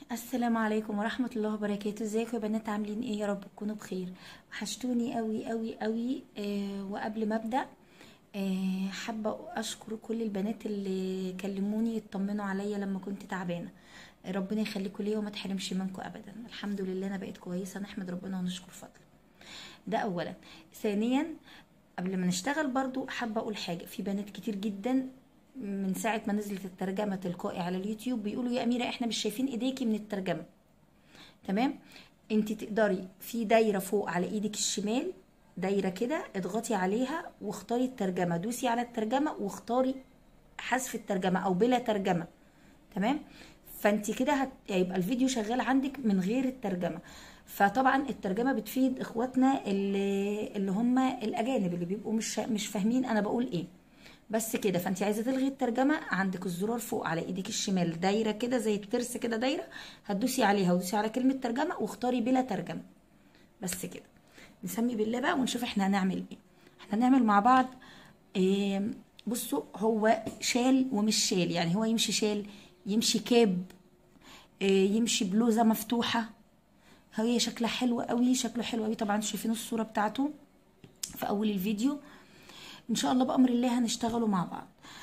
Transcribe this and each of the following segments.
السلام عليكم ورحمة الله وبركاته ازيكم يا بنات عاملين ايه يا رب تكونوا بخير وحشتوني قوي قوي قوي آه وقبل ما ابدا آه حابة اشكر كل البنات اللي كلموني يطمنوا عليا لما كنت تعبانة آه، ربنا يخليكم ليا وما تحرمش منكم ابدا الحمد لله انا بقيت كويسة نحمد ربنا ونشكر فضله ده اولا ثانيا قبل ما نشتغل برضو حابة اقول حاجة في بنات كتير جدا من ساعة ما نزلت الترجمة تلقائي على اليوتيوب بيقولوا يا أميرة احنا مش شايفين ايديكي من الترجمة تمام انت تقدري في دايرة فوق على ايدك الشمال دايرة كده اضغطي عليها واختاري الترجمة دوسي على الترجمة واختاري حذف الترجمة او بلا ترجمة تمام فانت كده هت... هيبقى الفيديو شغال عندك من غير الترجمة فطبعا الترجمة بتفيد اخواتنا اللي, اللي هم الاجانب اللي بيبقوا مش مش فاهمين انا بقول ايه بس كده فانت عايزه تلغي الترجمه عندك الزرار فوق على ايدك الشمال دايره كده زي الترس كده دايره هتدوسي عليها وتدوسي على كلمه ترجمه واختاري بلا ترجمه بس كده نسمي بالله بقى ونشوف احنا هنعمل ايه احنا هنعمل مع بعض إيه بصوا هو شال ومش شال يعني هو يمشي شال يمشي كاب إيه يمشي بلوزه مفتوحه هي شكلها حلو قوي شكله حلو قوي طبعا شايفين الصوره بتاعته في اول الفيديو ان شاء الله بامر الله هنشتغلوا مع بعض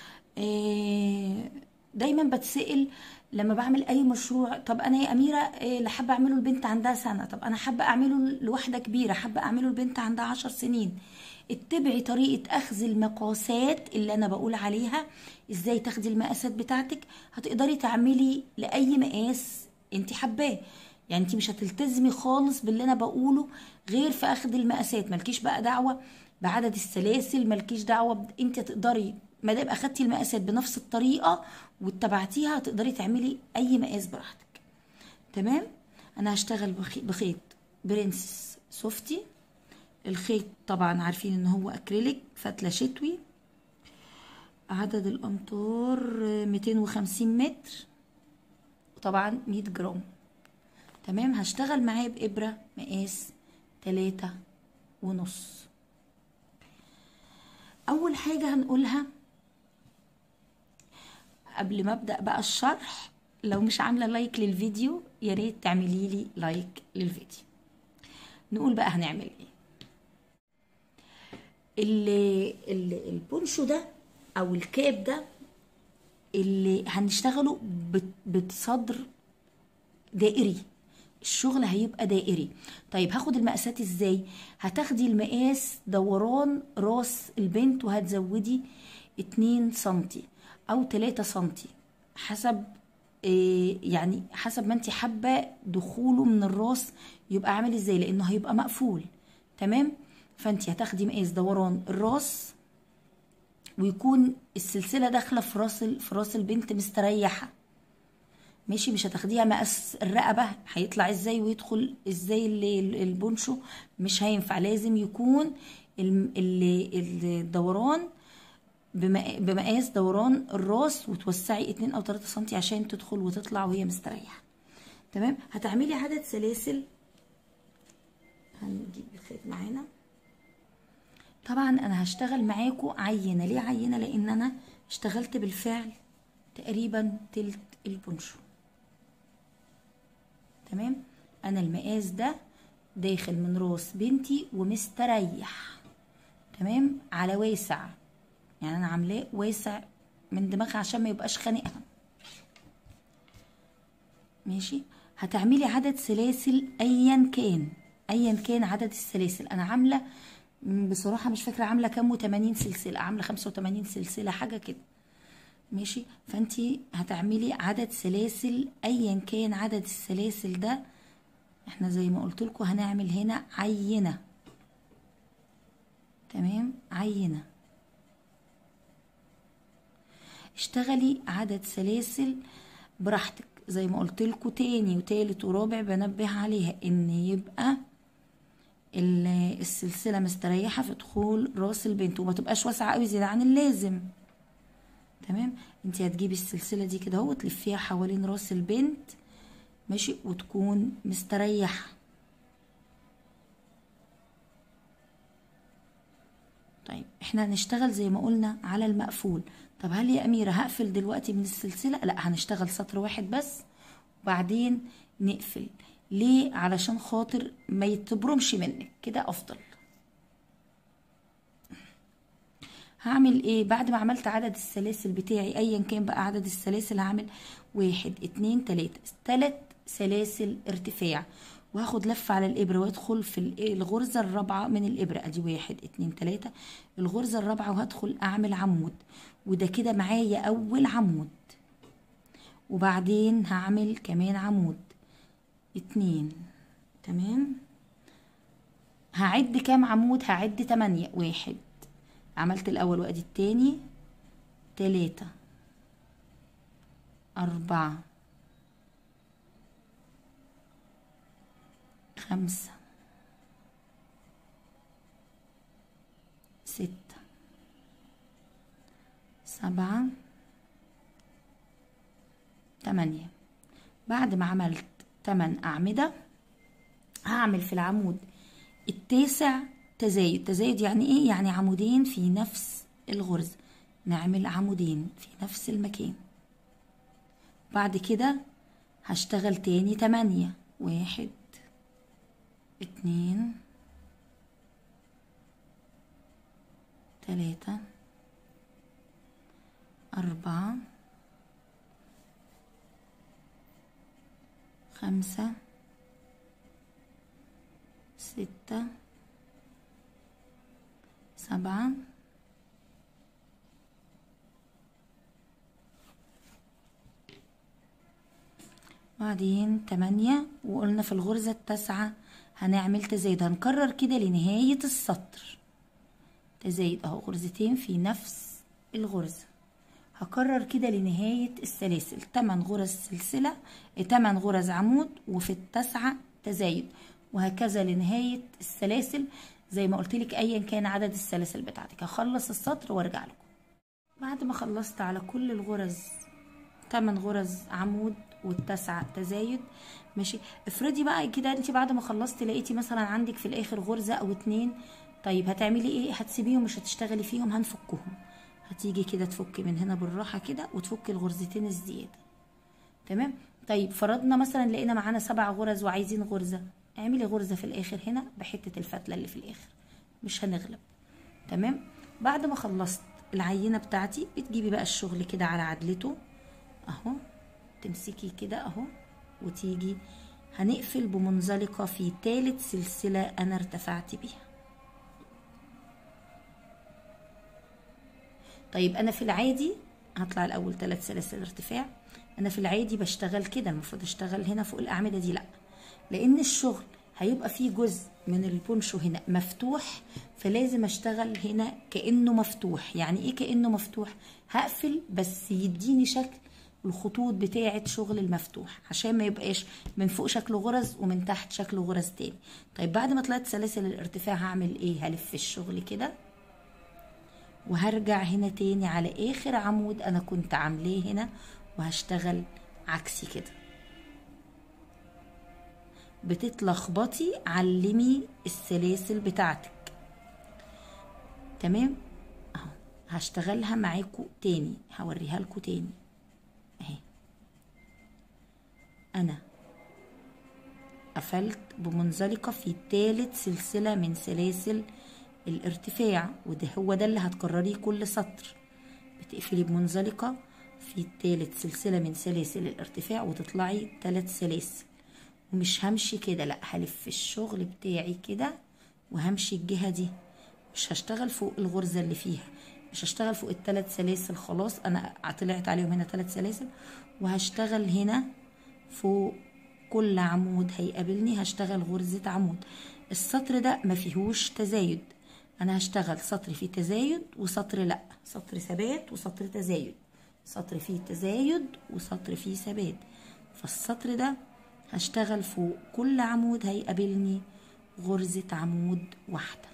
إيه، دايما بتسال لما بعمل اي مشروع طب انا يا اميره إيه اللي حابه اعمله البنت عندها سنه طب انا حابه اعمله لواحده كبيره حابه اعمله البنت عندها عشر سنين اتبعي طريقه اخذ المقاسات اللي انا بقول عليها ازاي تاخدي المقاسات بتاعتك هتقدري تعملي لاي مقاس انت حباه يعني انت مش هتلتزمي خالص باللي انا بقوله غير في اخذ المقاسات مالكيش بقى دعوه بعدد السلاسل مالكيش دعوه ب... انت تقدري ما دام اخدتي المقاسات بنفس الطريقه واتبعتيها تقدري تعملي اي مقاس براحتك تمام انا هشتغل بخي... بخيط برنسس سوفتي الخيط طبعا عارفين ان هو اكريليك فتله شتوي عدد الامتار 250 متر وطبعا 100 جرام تمام هشتغل معاه بإبرة مقاس تلاتة ونص أول حاجة هنقولها قبل ما أبدأ بقى الشرح لو مش عاملة لايك للفيديو يا ريت تعملي لي لايك للفيديو نقول بقى هنعمل ايه اللي اللي البونشو ده او الكاب ده اللي هنشتغله بصدر دائري الشغل هيبقى دائري طيب هاخد المقاسات ازاي هتاخدي المقاس دوران راس البنت وهتزودي اتنين سنتي او تلاتة سنتي حسب إيه يعني حسب ما انت حابة دخوله من الراس يبقى عامل ازاي لانه هيبقى مقفول تمام فانت هتاخدي مقاس دوران الراس ويكون السلسلة داخلة في راس في راس البنت مستريحة ماشي مش هتاخديها مقاس الرقبة هيطلع ازاي ويدخل ازاي البونشو مش هينفع لازم يكون الدوران بمقاس دوران الراس وتوسعي اتنين او تلاتة سنتي عشان تدخل وتطلع وهي مستريحة تمام هتعملي عدد سلاسل هنجيب الخيط معانا طبعا انا هشتغل معاكم عينة ليه عينة لان انا اشتغلت بالفعل تقريبا تلت البونشو تمام انا المقاس ده داخل من راس بنتي ومستريح تمام على واسع يعني انا عاملاه واسع من دماغها عشان ما يبقاش خانقها ماشي هتعملي عدد سلاسل ايا كان ايا كان عدد السلاسل انا عامله بصراحه مش فاكره عامله كام و80 سلسله عامله 85 سلسله حاجه كده ماشي فانتي هتعملي عدد سلاسل ايا كان عدد السلاسل ده احنا زي ما قلت لكم هنعمل هنا عينه تمام عينه اشتغلي عدد سلاسل براحتك زي ما قلت لكم تاني وتالت ورابع بنبه عليها ان يبقى السلسله مستريحه في دخول راس البنت وما تبقاش واسعه قوي زياده عن اللازم تمام انت هتجيبي السلسله دي كده اهو تلفيها حوالين راس البنت ماشي وتكون مستريحه طيب احنا هنشتغل زي ما قلنا على المقفول طب هل يا اميره هقفل دلوقتي من السلسله لا هنشتغل سطر واحد بس وبعدين نقفل ليه علشان خاطر ما يتبرمش منك كده افضل هعمل ايه بعد ما عملت عدد السلاسل بتاعي ايا كان بقى عدد السلاسل هعمل واحد اتنين تلاتة تلات سلاسل ارتفاع وهاخد لفة على الإبرة وادخل في الغرزة الرابعة من الإبرة ادي واحد اتنين تلاتة الغرزة الرابعة وهدخل اعمل عمود وده كده معايا اول عمود وبعدين هعمل كمان عمود اتنين تمام هعد كام عمود هعد تمانية واحد عملت الاول وادي التاني تلاتة اربعة خمسة ستة سبعة تمانية بعد ما عملت تمن أعمدة هعمل في العمود التاسع تزايد تزايد يعني ايه يعني عمودين في نفس الغرزة نعمل عمودين في نفس المكان بعد كده هشتغل تاني تمانية واحد اتنين تلاتة أربعة خمسة ستة سبعة بعدين تمانية وقلنا في الغرزة التاسعة هنعمل تزايد هنكرر كده لنهاية السطر تزايد اهو غرزتين في نفس الغرزة هكرر كده لنهاية السلاسل تمن غرز سلسلة تمن غرز عمود وفي التاسعة تزايد وهكذا لنهاية السلاسل زي ما قلت لك ايا كان عدد السلاسل بتاعتك هخلص السطر وارجع لكم بعد ما خلصت على كل الغرز تمن غرز عمود والتاسعة تزايد ماشي افرضي بقى كده انت بعد ما خلصت لقيتي مثلا عندك في الاخر غرزة او اتنين طيب هتعملي ايه هتسيبيهم مش هتشتغلي فيهم هنفكهم هتيجي كده تفكي من هنا بالراحة كده وتفكي الغرزتين الزيادة تمام طيب فرضنا مثلا لقينا معانا سبع غرز وعايزين غرزة اعملي غرزة في الاخر هنا بحتة الفتلة اللي في الاخر مش هنغلب تمام بعد ما خلصت العينة بتاعتي بتجيبي بقى الشغل كده على عدلته اهو تمسكي كده اهو وتيجي هنقفل بمنزلقة في تالت سلسلة انا ارتفعت بيها طيب انا في العادي هطلع الاول ثلاث سلاسل ارتفاع انا في العادي بشتغل كده المفروض اشتغل هنا فوق الاعمده دي لا لان الشغل هيبقى فيه جزء من البونشو هنا مفتوح فلازم اشتغل هنا كانه مفتوح يعني ايه كانه مفتوح هقفل بس يديني شكل الخطوط بتاعه شغل المفتوح عشان ما يبقاش من فوق شكله غرز ومن تحت شكله غرز تاني طيب بعد ما طلعت سلاسل الارتفاع هعمل ايه هلف الشغل كده وهرجع هنا تاني على اخر عمود انا كنت عاملاه هنا وهشتغل عكسي كده بتتلخبطي علمي السلاسل بتاعتك تمام اهو هشتغلها معاكم تاني هوريها لكم تاني اهي انا قفلت بمنزلقة في تالت سلسلة من سلاسل الارتفاع وده هو ده اللي هتكرريه كل سطر بتقفلي بمنزلقة في تالت سلسلة من سلاسل الارتفاع وتطلعي تلات سلاسل ومش همشي كده لا هلف الشغل بتاعي كده وهمشي الجهة دي مش هشتغل فوق الغرزة اللي فيها مش هشتغل فوق التلات سلاسل خلاص انا طلعت عليهم هنا تلات سلاسل وهشتغل هنا فوق كل عمود هيقابلني هشتغل غرزة عمود السطر ده ما فيهوش تزايد انا هشتغل سطر فيه تزايد وسطر لا سطر ثبات وسطر تزايد سطر فيه تزايد وسطر فيه ثبات فالسطر ده هشتغل فوق كل عمود هيقابلني غرزة عمود واحدة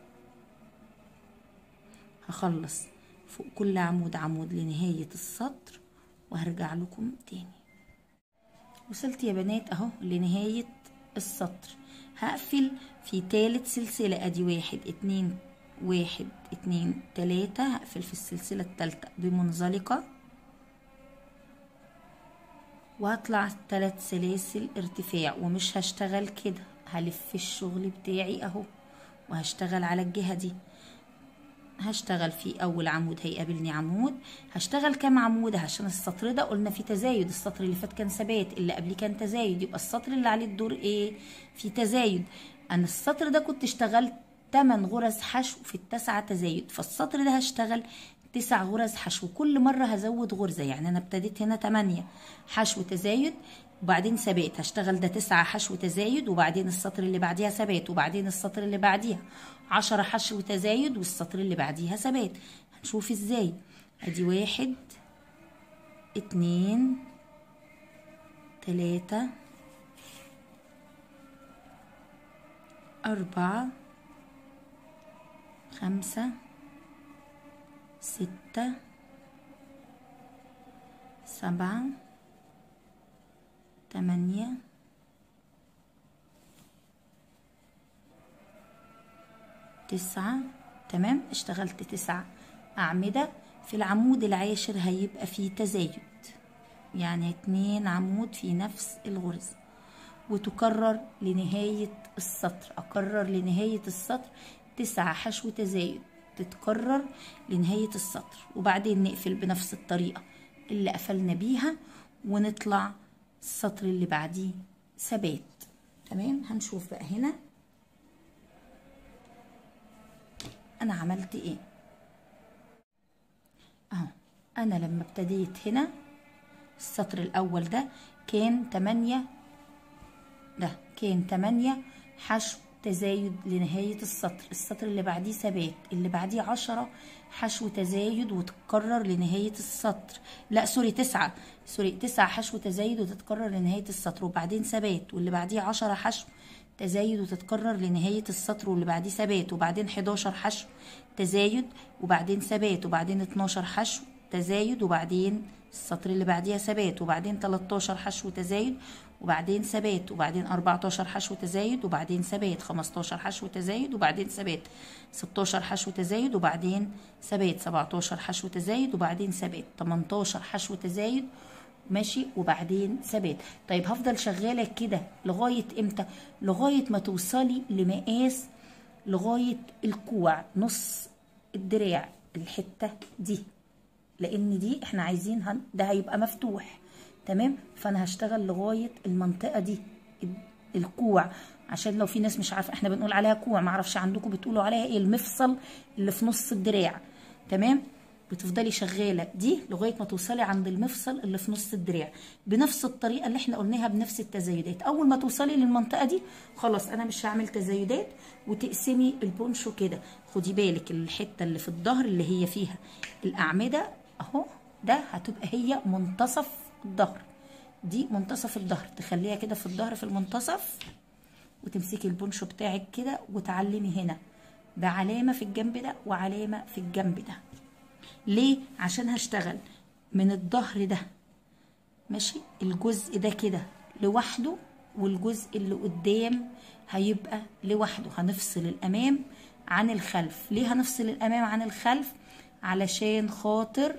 هخلص فوق كل عمود عمود لنهاية السطر وهرجع لكم تاني وصلت يا بنات اهو لنهاية السطر هقفل في تالت سلسلة ادي واحد اتنين واحد اتنين تلاتة هقفل في السلسلة التالتة بمنزلقة وهطلع ثلاث سلاسل ارتفاع ومش هشتغل كده هلف الشغل بتاعي اهو وهشتغل على الجهة دي هشتغل في اول عمود هيقابلني عمود هشتغل كام عمود عشان السطر ده قلنا في تزايد السطر اللي فات كان ثبات اللي قبليه كان تزايد يبقى السطر اللي عليه الدور ايه في تزايد انا السطر ده كنت اشتغلت 8 غرز حشو في التسعة تزايد فالسطر ده هشتغل تسع غرز حشو كل مرة هزود غرزة يعني أنا ابتديت هنا تمانية حشو تزايد وبعدين ثبات هشتغل ده تسعة حشو تزايد وبعدين السطر اللي بعديها ثبات وبعدين السطر اللي بعديها عشرة حشو تزايد والسطر اللي بعديها ثبات هنشوف ازاي ادي واحد اتنين تلاتة أربعة خمسة ستة سبعة تمانية تسعة تمام اشتغلت تسعة أعمدة في العمود العاشر هيبقى فيه تزايد يعني اتنين عمود في نفس الغرز وتكرر لنهاية السطر أكرر لنهاية السطر تسعة حشو تزايد تتكرر لنهاية السطر وبعدين نقفل بنفس الطريقة اللي قفلنا بيها ونطلع السطر اللي بعديه ثبات تمام هنشوف بقى هنا انا عملت ايه اهو انا لما ابتديت هنا السطر الاول ده كان تمانية ده كان تمانية حشو تزايد لنهاية السطر السطر اللي بعديه ثبات اللي بعديه عشرة حشو تزايد وتتكرر لنهاية السطر لا سوري تسعة سوري تسعة حشو تزايد وتتكرر لنهاية السطر وبعدين ثبات واللي بعديه عشرة حشو تزايد وتتكرر لنهاية السطر واللي بعديه ثبات وبعدين 11 حشو تزايد وبعدين ثبات وبعدين 12 حشو تزايد وبعدين السطر اللي بعديها ثبات وبعدين 13 حشو تزايد وبعدين ثبات وبعدين 14 حشو تزايد وبعدين ثبات 15 حشو تزايد وبعدين ثبات 16 حشو تزايد وبعدين ثبات 17 حشو تزايد وبعدين ثبات 18 حشو تزايد ماشي وبعدين ثبات طيب هفضل شغاله كده لغايه امتى لغايه ما توصلي لمقاس لغايه الكوع نص الدراع الحته دي لان دي احنا عايزين هن... ده هيبقى مفتوح تمام فانا هشتغل لغايه المنطقه دي الكوع عشان لو في ناس مش عارفه احنا بنقول عليها كوع معرفش عندكم بتقولوا عليها ايه المفصل اللي في نص الدراع تمام بتفضلي شغاله دي لغايه ما توصلي عند المفصل اللي في نص الدراع بنفس الطريقه اللي احنا قلناها بنفس التزايدات اول ما توصلي للمنطقه دي خلاص انا مش هعمل تزايدات وتقسمي البونشو كده خدي بالك الحته اللي في الظهر اللي هي فيها الاعمده اهو ده هتبقى هي منتصف الظهر دي منتصف الظهر تخليها كده في الظهر في المنتصف وتمسكي البونشو بتاعك كده وتعلمي هنا بعلامه في الجنب ده وعلامه في الجنب ده ليه عشان هشتغل من الظهر ده ماشي الجزء ده كده لوحده والجزء اللي قدام هيبقى لوحده هنفصل الامام عن الخلف ليه هنفصل الامام عن الخلف علشان خاطر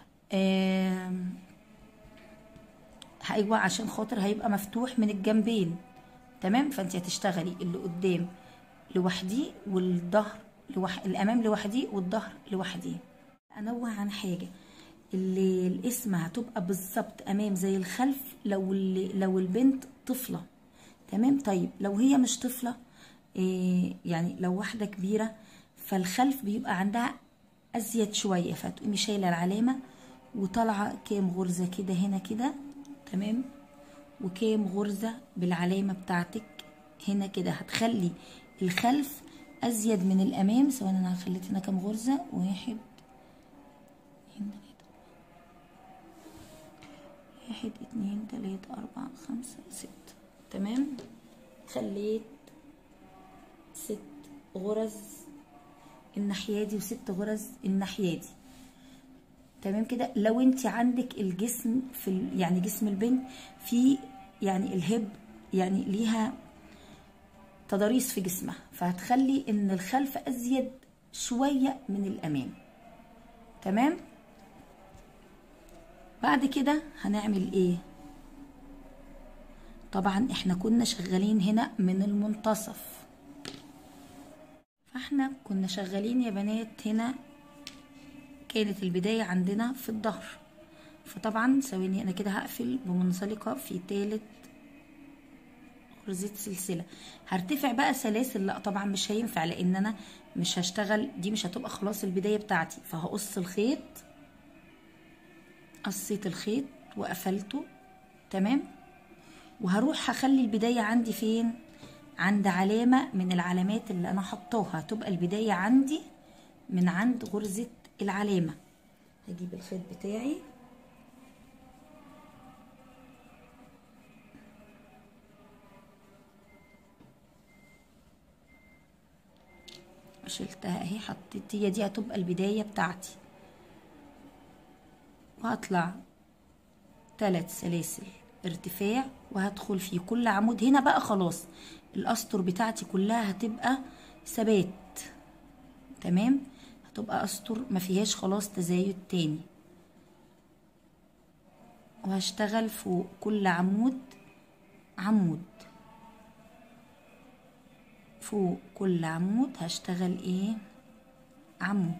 ايوه عشان خاطر هيبقى مفتوح من الجنبين تمام فانت هتشتغلي اللي قدام لوحديه والظهر لوح... الامام لوحديه والظهر لوحديه انوه عن حاجه اللي الاسم هتبقى بالظبط امام زي الخلف لو اللي لو البنت طفله تمام طيب لو هي مش طفله إيه يعني لو واحده كبيره فالخلف بيبقى عندها ازيد شويه فتقومي شايله العلامه وطالعه كام غرزه كده هنا كده تمام وكام غرزه بالعلامه بتاعتك هنا كده هتخلي الخلف ازيد من الامام سواء انا خليت هنا كام غرزه واحد واحد اتنين تلاتة أربعة خمسة ستة تمام خليت ست غرز الناحية دي وست غرز الناحية دي تمام كده لو انت عندك الجسم في ال... يعني جسم البنت في يعني الهب يعني ليها تضاريس في جسمها فهتخلي ان الخلف ازيد شوية من الامام تمام بعد كده هنعمل ايه طبعا احنا كنا شغالين هنا من المنتصف فاحنا كنا شغالين يا بنات هنا كانت البداية عندنا في الظهر فطبعا ثواني انا كده هقفل بمنزلقة في تالت غرزة سلسلة هرتفع بقى سلاسل لا طبعا مش هينفع لان انا مش هشتغل دي مش هتبقى خلاص البداية بتاعتي فهقص الخيط قصيت الخيط وقفلته تمام وهروح هخلي البداية عندي فين عند علامة من العلامات اللي انا حطاها تبقى البداية عندي من عند غرزة العلامة هجيب الخيط بتاعي شلتها اهي حطيت هي دي هتبقى البداية بتاعتي وهطلع ثلاث سلاسل ارتفاع وهدخل في كل عمود هنا بقى خلاص الاسطر بتاعتي كلها هتبقى ثبات تمام هتبقى اسطر ما فيهاش خلاص تزايد تاني وهشتغل فوق كل عمود عمود فوق كل عمود هشتغل ايه عمود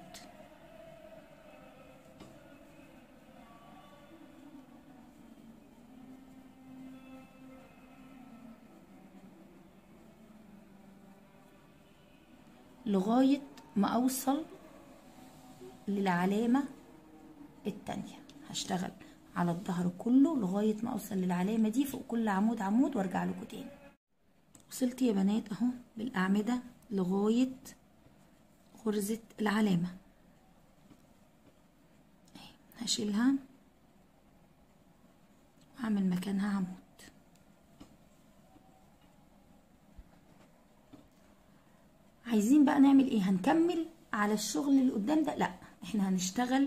لغاية ما أوصل للعلامة التانية هشتغل على الظهر كله لغاية ما أوصل للعلامة دي فوق كل عمود عمود وارجع لكم تاني وصلت يا بنات اهو بالأعمدة لغاية غرزة العلامة هشيلها وأعمل مكانها عمود عايزين بقى نعمل ايه هنكمل على الشغل اللي قدام ده لا احنا هنشتغل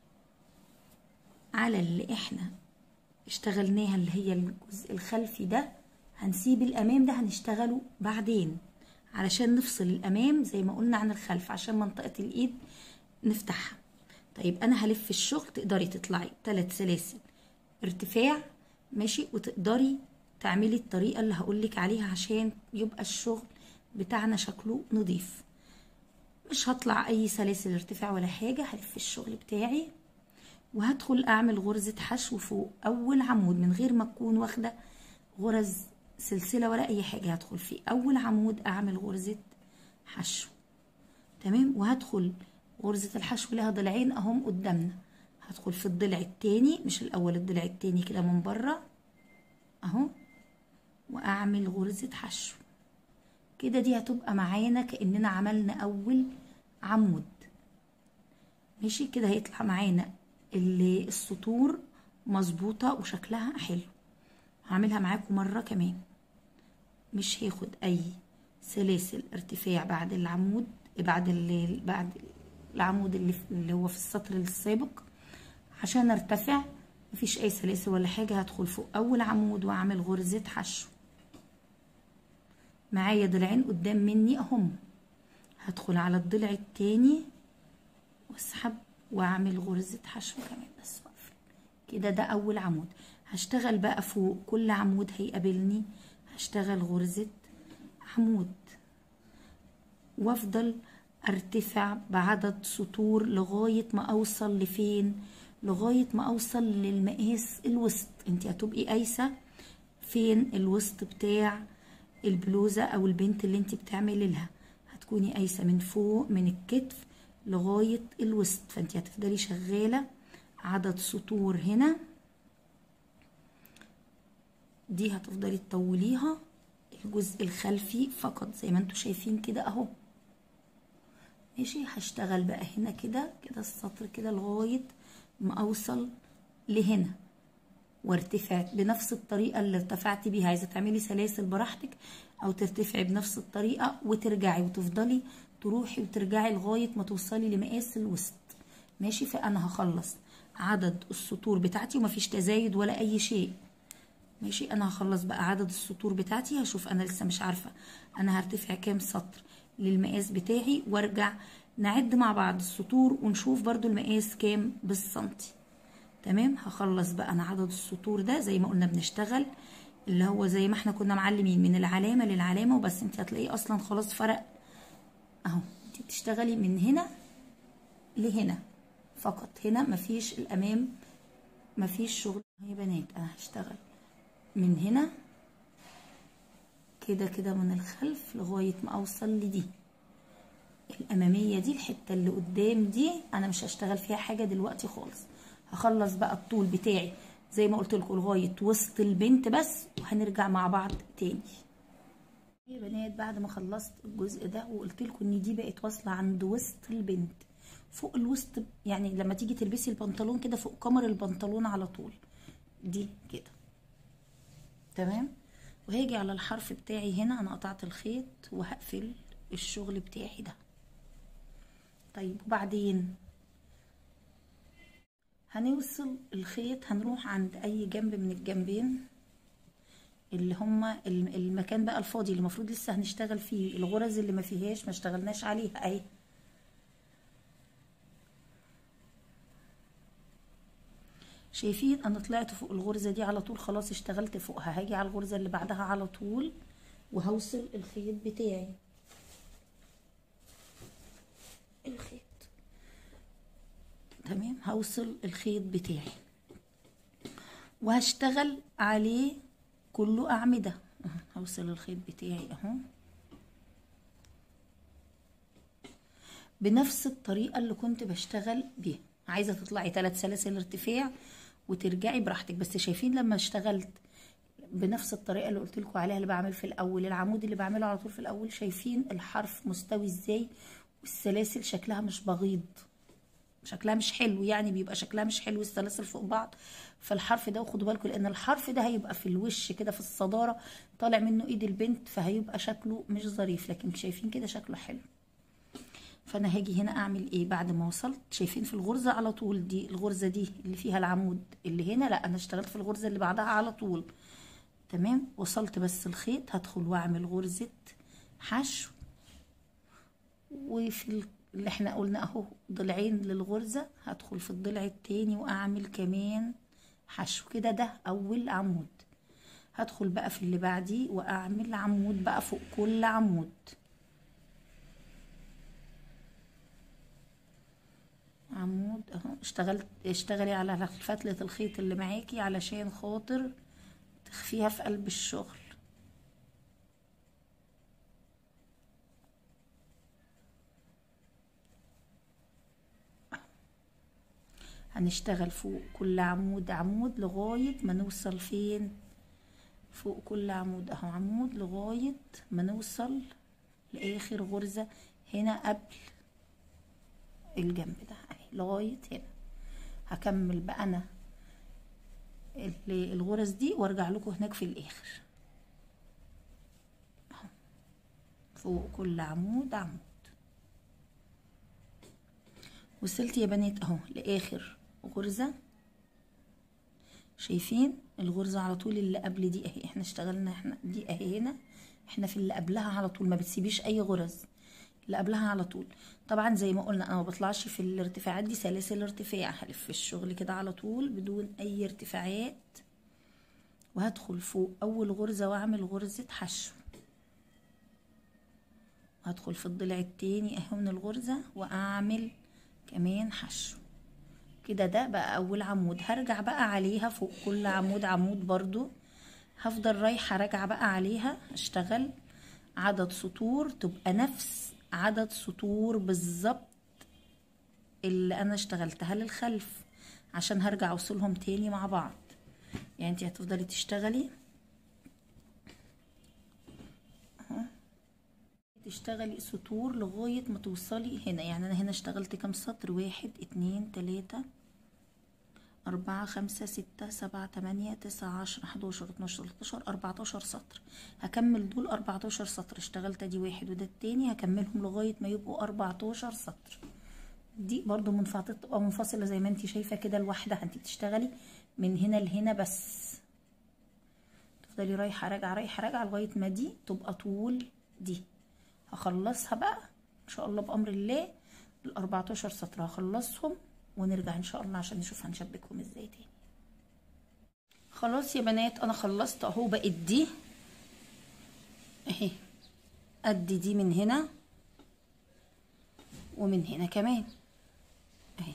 على اللي احنا اشتغلناها اللي هي الجزء الخلفي ده هنسيب الامام ده هنشتغله بعدين علشان نفصل الامام زي ما قلنا عن الخلف عشان منطقة الايد نفتحها طيب انا هلف الشغل تقدري تطلعي ثلاث سلاسل ارتفاع ماشي وتقدري تعملي الطريقة اللي هقولك عليها عشان يبقى الشغل بتاعنا شكله نضيف مش هطلع اي سلاسل ارتفاع ولا حاجة هلف الشغل بتاعي وهدخل اعمل غرزة حشو فوق اول عمود من غير ما اكون واخدة غرز سلسلة ولا اي حاجة هدخل في اول عمود اعمل غرزة حشو تمام وهدخل غرزة الحشو لها ضلعين اهم قدامنا هدخل في الضلع التاني مش الاول الضلع التاني كده من بره اهو واعمل غرزة حشو كده دي هتبقى معانا كأننا عملنا أول عمود ماشي كده هيطلع معانا اللي السطور مظبوطة وشكلها حلو هعملها معاكم مرة كمان مش هاخد أي سلاسل ارتفاع بعد العمود بعد اللي بعد العمود اللي, اللي هو في السطر السابق عشان ارتفع مفيش اي سلاسل ولا حاجة هدخل فوق اول عمود واعمل غرزة حشو معايا ضلعين قدام مني اهم هدخل على الضلع التاني واسحب واعمل غرزة حشو كمان بس واقفل كده ده اول عمود هشتغل بقى فوق كل عمود هيقابلني هشتغل غرزة عمود وافضل ارتفع بعدد سطور لغاية ما اوصل لفين لغاية ما اوصل للمقاس الوسط انت هتبقي قايسة فين الوسط بتاع البلوزة او البنت اللي انت بتعملي لها هتكوني قايسة من فوق من الكتف لغاية الوسط فانت هتفضلي شغالة عدد سطور هنا دي هتفضلي تطوليها الجزء الخلفي فقط زي ما انتوا شايفين كده اهو ماشي هشتغل بقى هنا كده كده السطر كده لغاية ما اوصل لهنا وارتفع بنفس الطريقة اللي ارتفعتي بيها عايزة تعملي سلاسل براحتك او ترتفعي بنفس الطريقة وترجعي وتفضلي تروحي وترجعي لغاية ما توصلي لمقاس الوسط ماشي فانا هخلص عدد السطور بتاعتي ومفيش تزايد ولا اي شيء ماشي انا هخلص بقى عدد السطور بتاعتي هشوف انا لسه مش عارفة انا هرتفع كام سطر للمقاس بتاعي وارجع نعد مع بعض السطور ونشوف برضو المقاس كام بالسنتي تمام هخلص بقى انا عدد السطور ده زي ما قلنا بنشتغل اللي هو زي ما احنا كنا معلمين من العلامة للعلامة وبس انت هتلاقيه اصلا خلاص فرق اهو انت بتشتغلي من هنا لهنا فقط هنا مفيش الامام مفيش شغل يا بنات انا هشتغل من هنا كده كده من الخلف لغاية ما اوصل لدي الامامية دي الحتة اللي قدام دي انا مش هشتغل فيها حاجة دلوقتي خالص هخلص بقى الطول بتاعي زي ما قلت لكم لغاية وسط البنت بس وهنرجع مع بعض تاني يا بنات بعد ما خلصت الجزء ده وقلت لكم ان دي بقت واصله عند وسط البنت فوق الوسط يعني لما تيجي تلبسي البنطلون كده فوق قمر البنطلون على طول دي كده تمام وهاجي على الحرف بتاعي هنا انا قطعت الخيط وهقفل الشغل بتاعي ده طيب وبعدين هنوصل الخيط هنروح عند اي جنب من الجنبين اللي هما المكان بقى الفاضي اللي المفروض لسه هنشتغل فيه الغرز اللي ما فيهاش ما اشتغلناش عليها اهي شايفين انا طلعت فوق الغرزه دي على طول خلاص اشتغلت فوقها هاجي على الغرزه اللي بعدها على طول وهوصل الخيط بتاعي الخيط تمام هوصل الخيط بتاعي وهشتغل عليه كله أعمدة هوصل الخيط بتاعي اهو بنفس الطريقة اللي كنت بشتغل بيها عايزة تطلعي ثلاث سلاسل ارتفاع وترجعي براحتك بس شايفين لما اشتغلت بنفس الطريقة اللي قلت لكم عليها اللي بعمل في الأول العمود اللي بعمله على طول في الأول شايفين الحرف مستوي ازاي والسلاسل شكلها مش بغيض شكلها مش حلو يعني بيبقى شكلها مش حلو السلاسل فوق بعض فالحرف ده وخدوا بالكم لان الحرف ده هيبقى في الوش كده في الصداره طالع منه ايد البنت فهيبقى شكله مش ظريف لكن شايفين كده شكله حلو فانا هاجي هنا اعمل ايه بعد ما وصلت شايفين في الغرزه على طول دي الغرزه دي اللي فيها العمود اللي هنا لا انا اشتغلت في الغرزه اللي بعدها على طول تمام وصلت بس الخيط هدخل واعمل غرزه حشو وفي اللي احنا قلنا اهو ضلعين للغرزة هدخل في الضلع التاني واعمل كمان حشو كده ده اول عمود هدخل بقى في اللي بعديه واعمل عمود بقى فوق كل عمود عمود اهو اشتغلت اشتغلي على فتلة الخيط اللي معاكي علشان خاطر تخفيها في قلب الشغل هنشتغل فوق كل عمود عمود لغاية ما نوصل فين فوق كل عمود اهو عمود لغاية ما نوصل لاخر غرزة هنا قبل الجنب ده اهي لغاية هنا هكمل بقى انا الغرز دي وارجع لكم هناك في الاخر اهو فوق كل عمود عمود وصلت يا بنات اهو لاخر غرزة شايفين الغرزة على طول اللي قبل دي اهي احنا اشتغلنا احنا دي اهي هنا احنا في اللي قبلها على طول ما بتسيبيش اي غرز اللي قبلها على طول طبعا زي ما قلنا انا ما بطلعش في الارتفاعات دي سلاسل ارتفاع هلف الشغل كده على طول بدون اي ارتفاعات وهدخل فوق اول غرزة واعمل غرزة حشو وهدخل في الضلع التاني اهو من الغرزة واعمل كمان حشو كده ده بقى اول عمود هرجع بقى عليها فوق كل عمود عمود برضو هفضل رايحة راجعة بقى عليها اشتغل عدد سطور تبقى نفس عدد سطور بالظبط اللي انا اشتغلتها للخلف عشان هرجع اوصلهم تاني مع بعض يعني انت هتفضلي تشتغلي تشتغلي سطور لغاية ما توصلي هنا يعني انا هنا اشتغلت كام سطر واحد اتنين تلاتة أربعة خمسة ستة سبعة تمانية تسعة عشرة حداشر اتناشر تلاتاشر أربعتاشر سطر هكمل دول أربعتاشر سطر اشتغلت ادي واحد وده التاني هكملهم لغاية ما يبقوا أربعتاشر سطر دي برضو منفعة تبقى منفصلة زي ما انتي شايفة كده لوحدها انتي بتشتغلي من هنا لهنا بس تفضلي رايحة راجعة رايحة راجعة لغاية ما دي تبقى طول دي هخلصها بقى ان شاء الله بامر الله ال 14 سطر هخلصهم ونرجع ان شاء الله عشان نشوف هنشبكهم ازاي تاني خلاص يا بنات انا خلصت اهو بقت دي اهي قد دي من هنا ومن هنا كمان اهي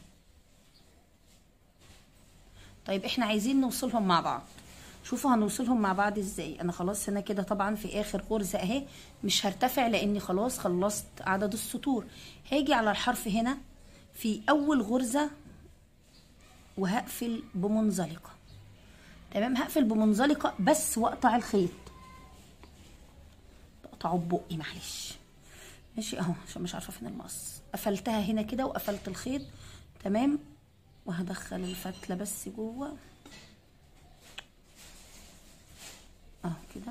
طيب احنا عايزين نوصلهم مع بعض شوفوا هنوصلهم مع بعض ازاي انا خلاص هنا كده طبعا في اخر غرزه اهي مش هرتفع لاني خلاص خلصت عدد السطور هاجي على الحرف هنا في اول غرزه وهقفل بمنزلقه تمام هقفل بمنزلقه بس واقطع الخيط بقطعه ببقي معلش ماشي اهو عشان مش عارفه فين المقص قفلتها هنا كده وقفلت الخيط تمام وهدخل الفتله بس جوه اهو كده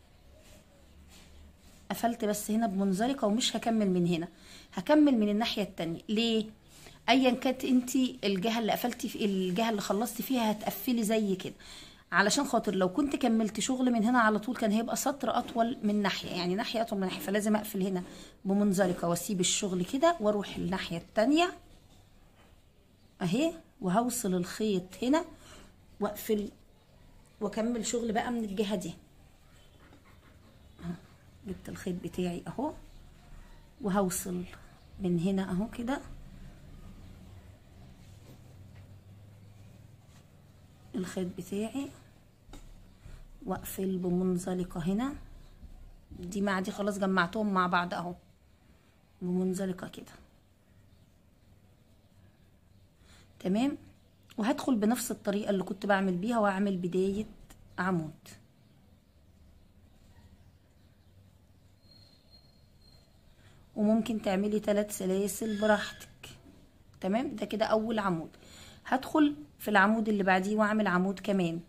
قفلت بس هنا بمنزلقه ومش هكمل من هنا هكمل من الناحيه التانية ليه ايا كانت انت الجهه اللي قفلتي في الجهه اللي خلصتي فيها هتقفلي زي كده علشان خاطر لو كنت كملت شغل من هنا على طول كان هيبقى سطر اطول من ناحيه يعني ناحيه اطول من ناحيه فلازم اقفل هنا بمنزلقه واسيب الشغل كده واروح الناحيه التانية اهي وهوصل الخيط هنا واقفل واكمل شغل بقى من الجهه دي جبت الخيط بتاعي اهو وهوصل من هنا اهو كده الخيط بتاعي واقفل بمنزلقه هنا دي مع دي خلاص جمعتهم مع بعض اهو بمنزلقه كده تمام وهدخل بنفس الطريقه اللي كنت بعمل بيها واعمل بدايه عمود وممكن تعملي ثلاث سلاسل براحتك تمام ده كده اول عمود هدخل في العمود اللي بعديه واعمل عمود كمان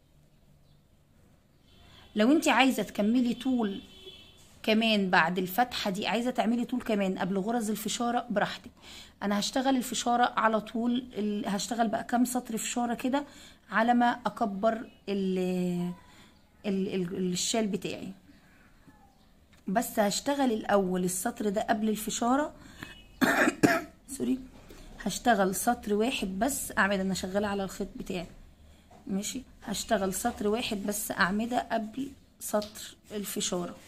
لو انت عايزه تكملي طول كمان بعد الفتحه دي عايزه تعملي طول كمان قبل غرز الفشاره براحتك انا هشتغل الفشاره على طول ال... هشتغل بقى كام سطر فشاره كده على ما اكبر ال... ال... ال... الشال بتاعي بس هشتغل الاول السطر ده قبل الفشاره سوري هشتغل سطر واحد بس اعمده انا شغاله على الخيط بتاعي ماشي هشتغل سطر واحد بس اعمده قبل سطر الفشاره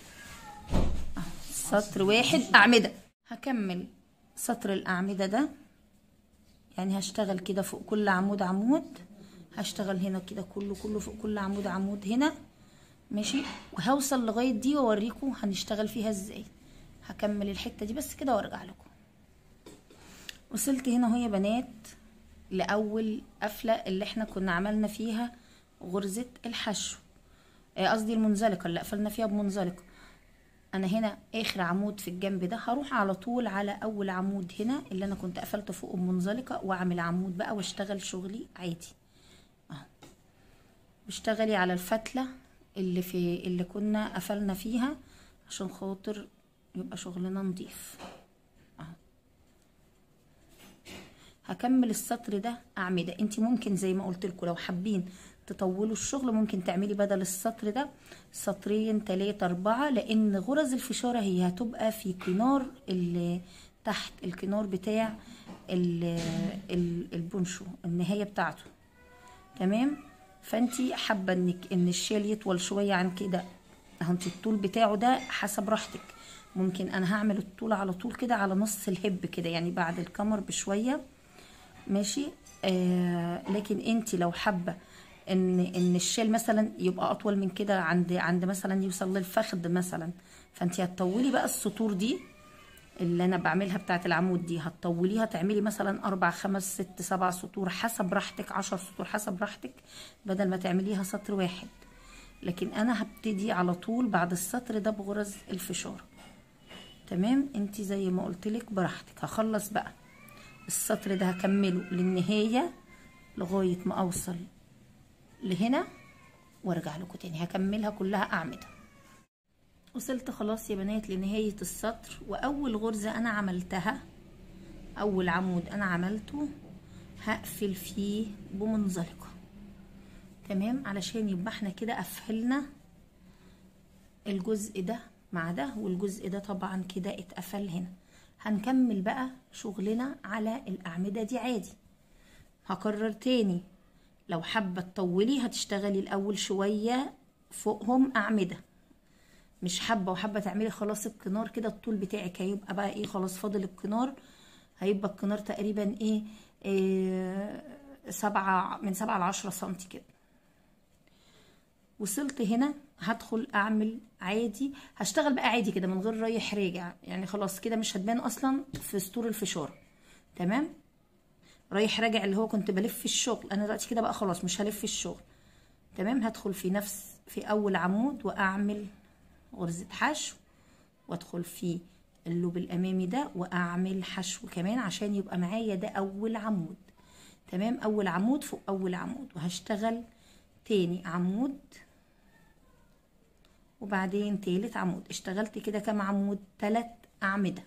سطر واحد اعمده هكمل سطر الاعمده ده يعني هشتغل كده فوق كل عمود عمود هشتغل هنا كده كله كله فوق كل عمود عمود هنا ماشي وهوصل لغايه دي واوريكم هنشتغل فيها ازاي هكمل الحته دي بس كده وارجع لكم وصلت هنا اهو يا بنات لاول قفله اللي احنا كنا عملنا فيها غرزه الحشو قصدي المنزلقه اللي قفلنا فيها بمنزلقه انا هنا اخر عمود في الجنب ده هروح على طول على اول عمود هنا اللي انا كنت قفلته فوق بمنزلقه واعمل عمود بقى واشتغل شغلي عادي اهو باشتغلي على الفتله اللي في اللي كنا قفلنا فيها عشان خاطر يبقى شغلنا نضيف اهو هكمل السطر ده اعمده انت ممكن زي ما قلت لكم لو حابين تطولوا الشغل ممكن تعملي بدل السطر ده سطرين تلاتة اربعة لان غرز الفشارة هي هتبقى في كنار اللي تحت الكنار بتاع البونشو النهاية بتاعته تمام فانتي حابة انك ان الشال يطول شوية عن كده اهو انت الطول بتاعه ده حسب راحتك ممكن انا هعمل الطول على طول كده على نص الهب كده يعني بعد الكمر بشويه ماشي آه لكن انت لو حابه ان ان الشال مثلا يبقى اطول من كده عند عند مثلا يوصل للفخذ مثلا فانت هتطولي بقى السطور دي اللي انا بعملها بتاعه العمود دي هتطوليها تعملي مثلا اربع خمس ست سبع سطور حسب راحتك عشر سطور حسب راحتك بدل ما تعمليها سطر واحد لكن انا هبتدي على طول بعد السطر ده بغرز الفشار تمام انت زي ما قلتلك براحتك هخلص بقى السطر ده هكمله للنهاية لغاية ما اوصل لهنا وارجع لكم تاني هكملها كلها اعمدة وصلت خلاص يا بنات لنهاية السطر واول غرزة انا عملتها اول عمود انا عملته هقفل فيه بمنزلقة تمام علشان يبقى احنا كده قفلنا الجزء ده مع ده والجزء ده طبعا كده اتقفل هنا هنكمل بقى شغلنا على الأعمدة دي عادي هكرر تاني لو حابة تطولي هتشتغلي الأول شوية فوقهم أعمدة مش حابة وحابة تعملي خلاص الكنار كده الطول بتاعك هيبقى بقى ايه خلاص فاضل الكنار هيبقى الكنار تقريبا ايه, إيه سبعة من سبعة لعشرة سنتي كده وصلت هنا هدخل اعمل عادي هشتغل بقى عادي كده من غير رايح راجع يعني خلاص كده مش هتبان اصلا في سطور الفشار تمام رايح راجع اللي هو كنت بلف في الشغل انا دلوقتي كده بقى خلاص مش هلف في الشغل تمام هدخل في نفس في اول عمود واعمل غرزة حشو وادخل في اللوب الامامي ده واعمل حشو كمان عشان يبقى معايا ده اول عمود تمام اول عمود فوق اول عمود وهشتغل تاني عمود وبعدين تالت عمود اشتغلت كده كام عمود تلات اعمده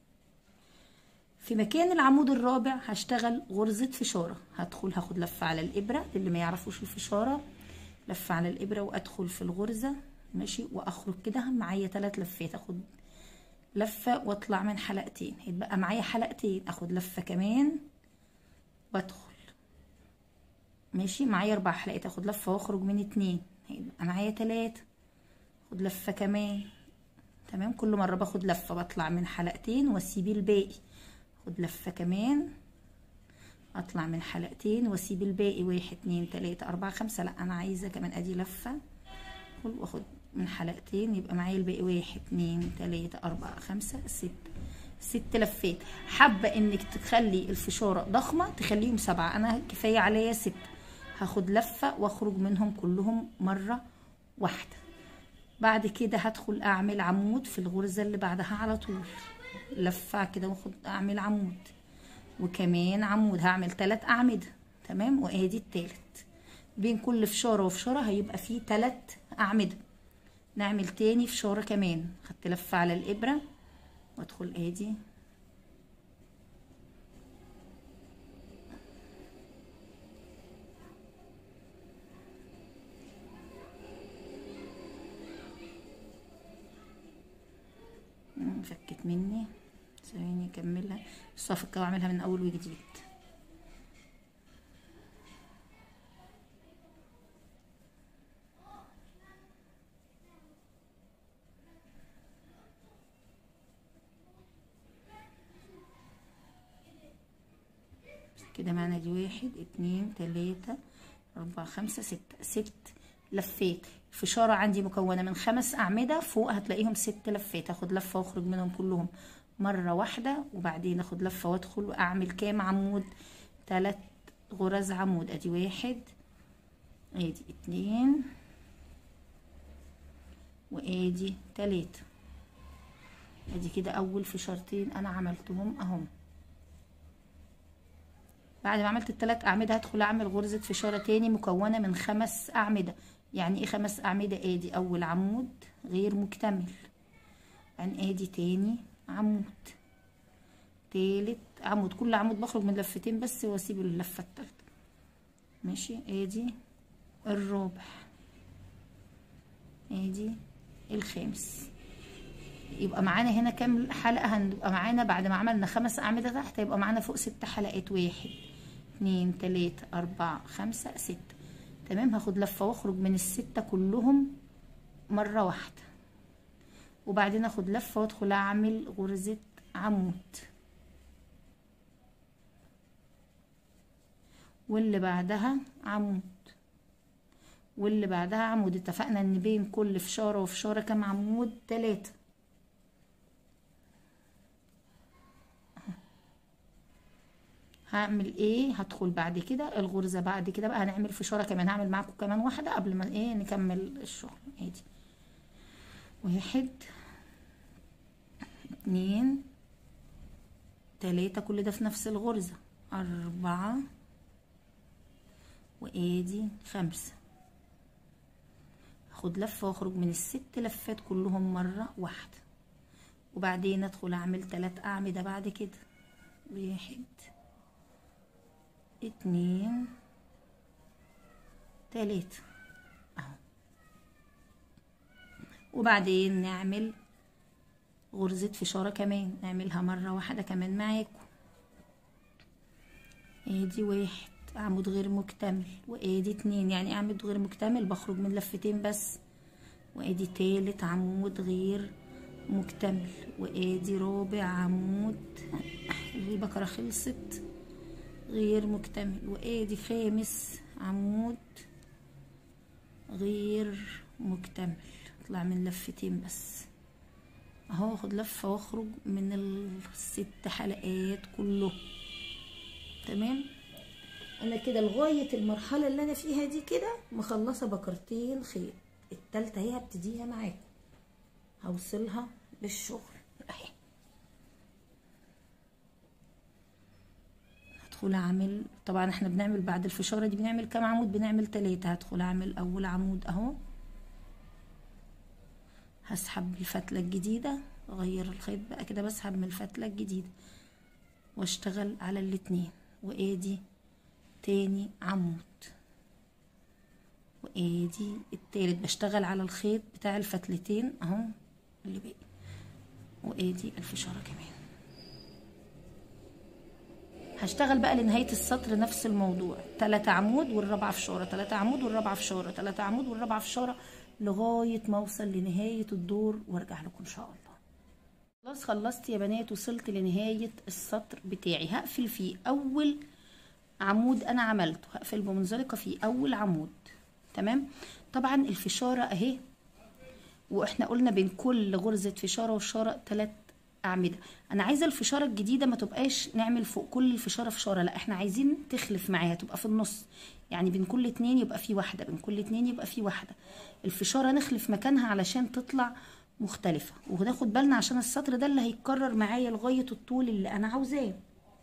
في مكان العمود الرابع هشتغل غرزة فشارة هدخل هاخد لفة على الإبرة اللي ما يعرفوش الفشارة لفة على الإبرة وأدخل في الغرزة ماشي وأخرج كده معايا تلات لفات أخد لفة وأطلع من حلقتين هيبقى معايا حلقتين أخد لفة كمان وأدخل ماشي معايا أربع حلقات أخد لفة وأخرج من اتنين هيبقى معايا تلاتة أخد لفة كمان تمام كل مرة باخد لفة بطلع من حلقتين وأسيب الباقي خد لفة كمان اطلع من حلقتين واسيب الباقي واحد اتنين تلاتة اربعة خمسة لا انا عايزة كمان ادي لفة واخد من حلقتين يبقى معايا الباقي واحد اتنين تلاتة اربعة خمسة ستة ست لفات حابة انك تخلي الفشارة ضخمة تخليهم سبعة انا كفاية عليا ست هاخد لفة واخرج منهم كلهم مرة واحدة بعد كده هدخل اعمل عمود في الغرزة اللي بعدها على طول لفة كده واخد اعمل عمود وكمان عمود هعمل تلات اعمدة تمام وادي التالت بين كل فشارة وفشارة هيبقى فيه تلات اعمدة نعمل تاني فشارة كمان خدت لفة على الابرة وادخل ادي فكت مني ثواني اكملها الصفقة واعملها من اول وجديد كده معانا دي واحد اتنين تلاتة اربعة خمسة ستة ست لفات فشارة عندي مكونة من خمس أعمدة فوق هتلاقيهم ست لفات هاخد لفة واخرج منهم كلهم مرة واحدة وبعدين اخد لفة وادخل واعمل كام عمود تلات غرز عمود ادي واحد ادي اتنين وادي تلاتة ادي كده اول فشارتين انا عملتهم اهم بعد ما عملت التلات اعمدة هدخل اعمل غرزة فشارة تاني مكونة من خمس اعمدة يعني ايه خمس اعمدة ادي اول عمود غير مكتمل يعني ادي تاني عمود تالت عمود كل عمود بخرج من لفتين بس واسيب اللفة التالتة ماشي ادي الرابع ادي الخامس يبقى معانا هنا كام حلقة هنبقى معانا بعد ما عملنا خمس أعمدة تحت هيبقى معانا فوق ست حلقات واحد اتنين تلاتة أربعة خمسة ستة تمام هاخد لفة واخرج من الستة كلهم مرة واحدة وبعدين اخد لفة وادخل اعمل غرزة عمود واللي بعدها عمود واللي بعدها عمود اتفقنا ان بين كل فشارة وفشارة كام عمود تلاتة هعمل ايه هدخل بعد كده الغرزة بعد كده بقى هنعمل فشارة كمان هعمل معاكم كمان واحدة قبل ما ايه نكمل الشغل ادي واحد اتنين تلاتة كل ده في نفس الغرزة أربعة وادي خمسة اخد لفة واخرج من الست لفات كلهم مرة واحدة وبعدين ادخل اعمل تلات اعمدة بعد كده واحد اتنين تلاتة اهو وبعدين نعمل غرزة فشارة كمان نعملها مرة واحدة كمان معاكم ادي واحد عمود غير مكتمل وادي اتنين يعني عمود غير مكتمل بخرج من لفتين بس وادي تالت عمود غير مكتمل وادي رابع عمود البكرة خلصت غير مكتمل وادي خامس عمود غير مكتمل اطلع من لفتين بس اهو اخد لفة واخرج من الست حلقات كله تمام انا كده لغاية المرحلة اللي انا فيها دي كده مخلصة بكرتين خيط التالتة هي هبتديها معاكم هوصلها بالشغل اهي هدخل اعمل طبعا احنا بنعمل بعد الفشارة دي بنعمل كام عمود بنعمل تلاتة هدخل اعمل اول عمود اهو هسحب الفتلة الجديدة اغير الخيط بقى كده بسحب من الفتلة الجديدة واشتغل على الاتنين وادي تاني عمود وادي التالت بشتغل على الخيط بتاع الفتلتين اهو اللي باقي وادي الفشارة كمان هشتغل بقى لنهاية السطر نفس الموضوع تلاتة عمود والرابعة فشارة تلاتة عمود والرابعة فشارة تلاتة عمود والرابعة فشارة لغاية ما اوصل لنهاية الدور وارجع لكم ان شاء الله خلاص خلصت يا بنات وصلت لنهاية السطر بتاعي هقفل فيه اول عمود انا عملته هقفل بمنزلقة فيه اول عمود تمام طبعا الفشارة اهي واحنا قلنا بين كل غرزة فشارة وفشارة تلات اعمدة انا عايزة الفشارة الجديدة ما تبقاش نعمل فوق كل الفشارة فشارة لا احنا عايزين تخلف معاها تبقى في النص يعني بين كل اتنين يبقى في واحدة بين كل اتنين يبقى في واحدة الفشارة نخلف مكانها علشان تطلع مختلفة وناخد بالنا عشان السطر ده اللي هيتكرر معايا لغاية الطول اللي انا عاوزاه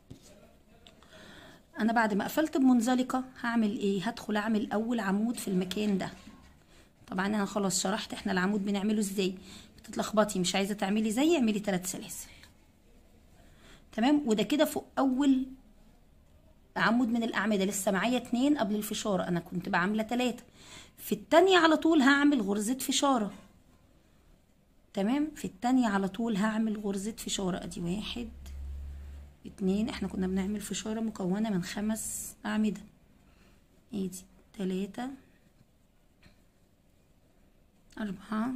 انا بعد ما قفلت بمنزلقة هعمل ايه هدخل اعمل اول عمود في المكان ده طبعا انا خلاص شرحت احنا العمود بنعمله ازاي بتتلخبطي مش عايزه تعملي زي اعملي ثلاث سلاسل تمام وده كده فوق اول عمود من الاعمده لسه معايا اتنين قبل الفشاره انا كنت بعمله تلاتة في التانية على طول هعمل غرزه فشاره تمام في التانية على طول هعمل غرزه فشاره ادي واحد اتنين احنا كنا بنعمل فشاره مكونه من خمس اعمده ادي تلاتة أربعة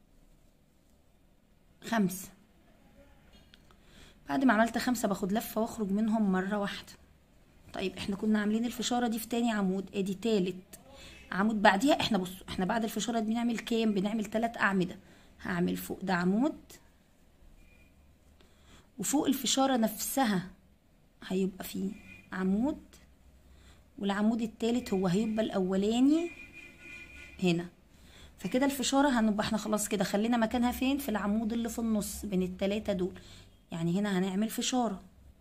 خمسة بعد ما عملت خمسة باخد لفة واخرج منهم مرة واحدة طيب احنا كنا عاملين الفشارة دي في تاني عمود ادي تالت عمود بعديها احنا بصوا احنا بعد الفشارة دي بنعمل كام بنعمل تلات أعمدة هعمل فوق ده عمود وفوق الفشارة نفسها هيبقى فيه عمود والعمود التالت هو هيبقى الأولاني هنا فكده الفشارة هنبقى احنا خلاص كده خلينا مكانها فين في العمود اللي في النص بين التلاتة دول يعني هنا هنعمل فشارة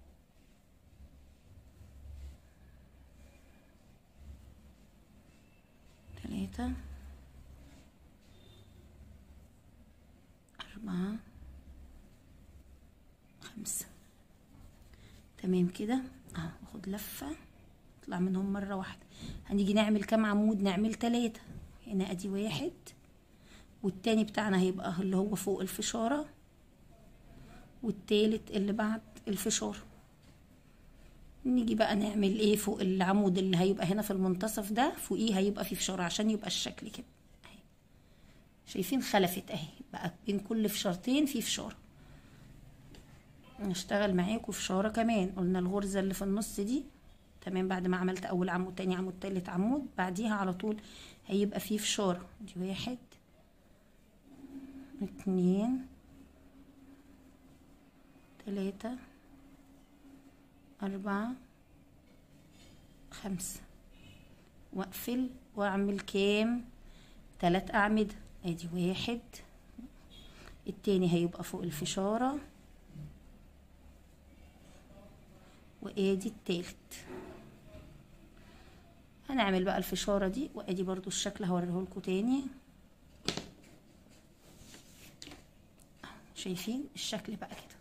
تلاتة أربعة خمسة تمام كده اهو اخد لفة اطلع منهم مرة واحدة هنيجي نعمل كام عمود نعمل تلاتة هنا ادي واحد والتاني بتاعنا هيبقى اللي هو فوق الفشارة والتالت اللي بعد الفشارة نيجي بقى نعمل ايه فوق العمود اللي هيبقى هنا في المنتصف ده فوقيه هيبقى فيه فشارة عشان يبقى الشكل كده اهي شايفين خلفت اهي بقى بين كل فشارتين في فشارة نشتغل معاكم فشارة كمان قلنا الغرزة اللي في النص دي تمام بعد ما عملت اول عمود تاني عمود تالت عمود بعديها على طول هيبقى فيه فشارة دي واحد اتنين تلاتة أربعة خمسة واقفل واعمل كام تلات أعمدة ادي واحد التاني هيبقى فوق الفشارة وادي التالت هنعمل بقى الفشارة دي وادي برضو الشكل هوريهولكوا تاني شايفين الشكل بقى كده